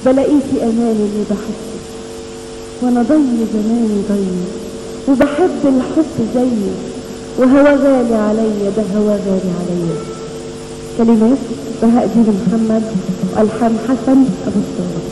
بلاقيكي اماني اللي بحبه وانا ضي زماني ضي وبحب الحب زيه وهو غالي عليا ده هو غالي عليا كلمات بهاء دين محمد والحان حسن ابو الصالح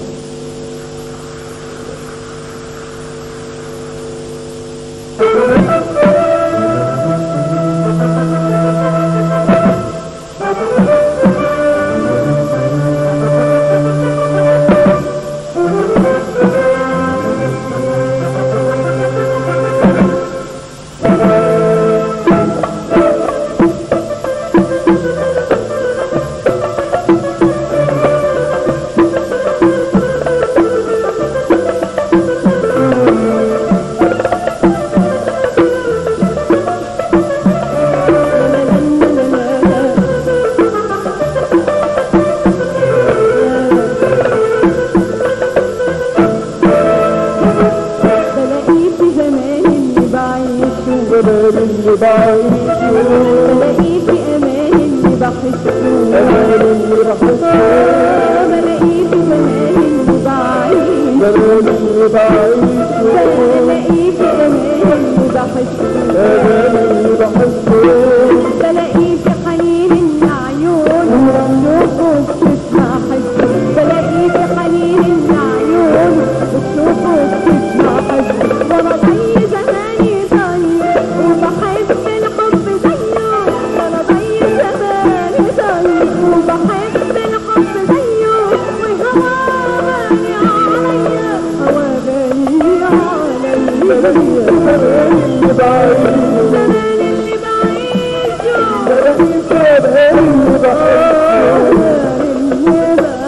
بلاقيه في زمان اللي بعيشه زمان اللي بعيشه بلاقيه في امان اللي بحسه زمان اللي بحسه بلاقيه في زمان اللي بعيشه زمان اللي بعيشه بلاقيه في امان اللي بحسه زمان اللي بحسه بلاقيه في حنين العيون وشوفه بتسمع حسه بلاقيه في حنين العيون وشوفه بتسمع حسه وانا زي زماني طيب وبحب الحب زيه وانا زي زماني طيب وبحب الحب زيه وهو غالي عليا هو غالي عليا زمان اللي بعيشه زمان اللي بعيشه زمان اللي بعيشه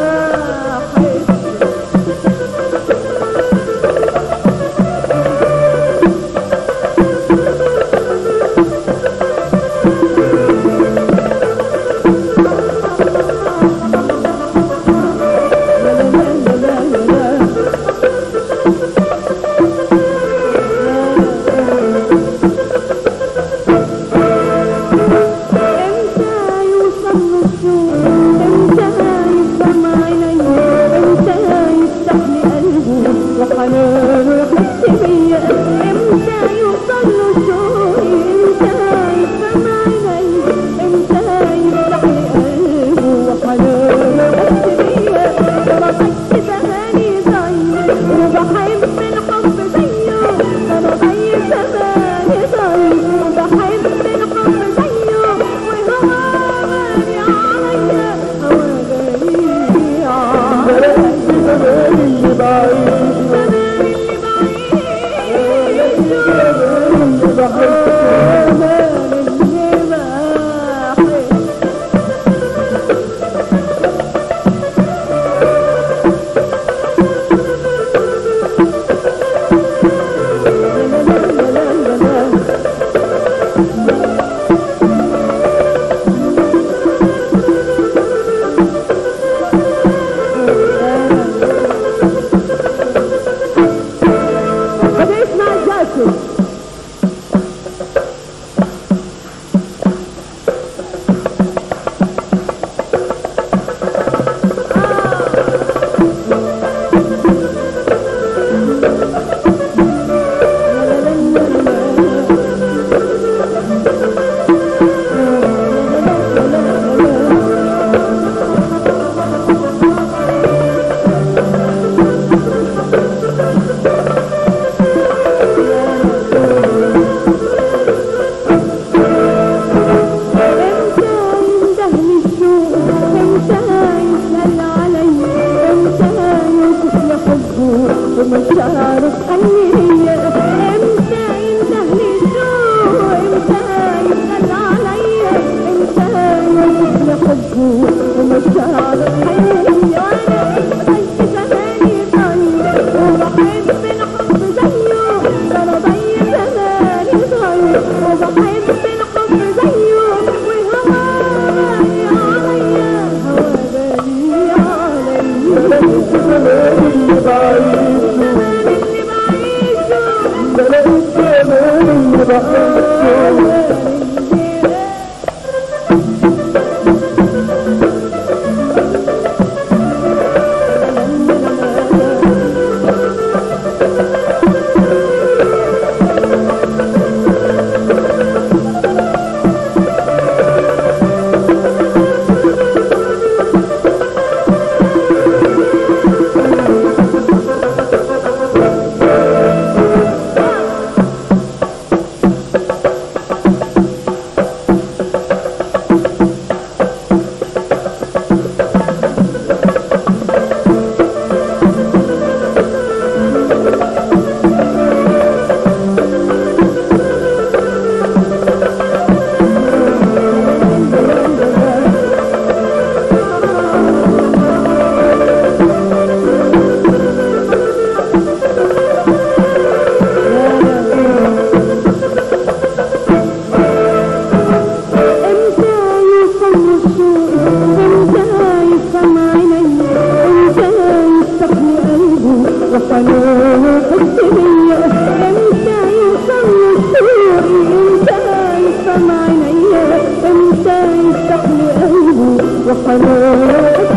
امتى يوصل الشوق امتى يفهم عينيا امتى يفتح لي قلبه وحنانه يحس بيا امتى يوصل الشوق امتى يفهم عينيا امتى يفتح لي قلبه وحنانه يحس بيا انا ضي زماني ضي وبحب الحب زيه انا ضي زماني ضي وبحب الحب زيه وهو غالي عليا هو غالي عليا زمان اللي بعيشه زمان اللي بعيشه زمان اللي بعيشه زمان اللي بعيشه اسمع الجاسم امتى يندهني الشوق امتى يسأل عليا امتى يوصف لي حبه ومشاعره تخليني امتى يندهني الشوق امتى يسأل عليا امتى يوصف لي حبه ومشاعره تخليني وانا زي زماني طيب وبحب الحب زيه انا زي زماني طيب وبحب الحب زيه وهو غالي عليا هو غالي عليا زمان اللي بعيشه زمان اللي بعيشه زمان زمان اللي بعيشه زمان اللي وحنانك